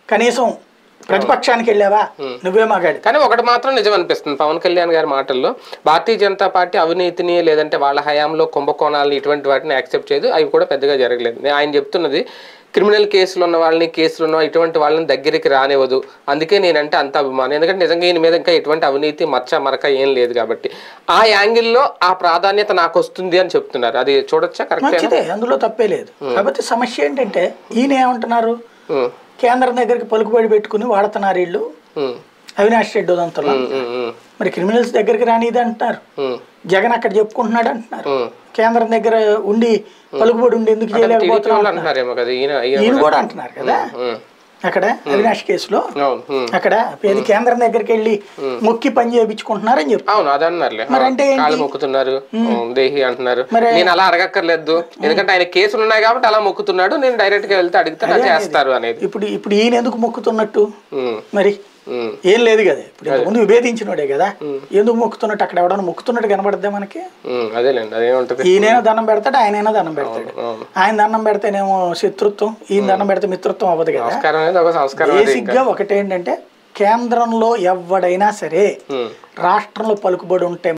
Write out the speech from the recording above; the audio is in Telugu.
కనీసం ప్రతిపక్షానికి వెళ్ళావా నువ్వే మగాడి కానీ ఒకటి మాత్రం నిజం అనిపిస్తుంది పవన్ కళ్యాణ్ గారి మాటల్లో భారతీయ జనతా పార్టీ అవినీతిని లేదంటే వాళ్ళ హయాంలో కుంభకోణాలని ఇటువంటి వాటిని యాక్సెప్ట్ చేయదు అవి కూడా పెద్దగా జరగలేదు నేను ఆయన చెప్తున్నది క్రిమినల్ కేసులు ఉన్న వాళ్ళని కేసులు ఉన్న ఇటువంటి వాళ్ళని దగ్గరికి రానివ్వదు అందుకే నేనంటే అంత అభిమానం ఎందుకంటే నిజంగా ఈయన మీద ఇంకా ఎటువంటి అవినీతి మచ్చ మరక ఏం లేదు కాబట్టి ఆ యాంగిల్లో ఆ ప్రాధాన్యత నాకు వస్తుంది అని చెప్తున్నారు అది చూడొచ్చా కరెక్ట్ మంచిదే అందులో తప్పే లేదు కాకపోతే సమస్య ఏంటంటే ఈయన ఏమంటున్నారు కేంద్రం దగ్గరికి పలుకుబడి పెట్టుకుని వాడుతున్నారు వీళ్ళు అవినాష్ రెడ్డి ఉదంతలో మరి క్రిమినల్స్ దగ్గరికి రానిది అంటున్నారు జగన్ అక్కడ చెప్పుకుంటున్నాడు అంటున్నారు కేంద్రం దగ్గర ఉండి పలుకుబడి ఉండి ఎందుకు చేయలేకపోతున్నాం వాళ్ళు అంటున్నారేమో కదా ఈయన ఈయన ఈయన కూడా అంటున్నారు కదా ఉమ్. అక్కడ అవినాష్ కేసులో అవును ఉమ్. అక్కడ ఏది కేంద్రం దగ్గరికి వెళ్ళి మొక్కి పని చేయించుకుంటున్నారని చెప్పి అవును అదన్నారులే మరి అంటే ఏంటి? కాళ్ళు మొక్కుతున్నారు దేహి అంటున్నారు మరి- నేను అలా అడగక్కర్లేదు ఎందుకంటే ఆయన కేసులు ఉన్నాయి కాబట్టి అలా మొక్కుతున్నాడు నేను డైరెక్ట్ గా వెళ్తే అడిగితే నాకు చేస్తారు అనేది ఇప్పుడు ఇప్పుడు ఈయన ఎందుకు మొక్కుతున్నట్టు ఉమ్, మరి ఉమ్, ఏం లేదు కదా ఇప్పుడు ఇంతకుముందు విభేదించినోడే కదా ఎందుకు మొక్కుతున్నట్టు అక్కడ ఎవడన్నా మొక్కుతున్నట్టు కనబడద్దా మనకి ఉమ్, అదేలేండి అదేముంటది ఈయనైనా దండం పెడతాడు ఆయనైనా దండం పెడతాడు అవును. ఆయన దండం పెడితేనేమో శత్రుత్వం ఈయన దండం పెడితే మిత్రత్వం అవ్వదు కదా సంస్కారం అనేది ఒక సంస్కారం అది బేసిక్ గా ఒకటేంటంటే కేంద్రంలో ఎవడైనా సరే ఉమ్. రాష్ట్రంలో పలుకుబడి ఉంటే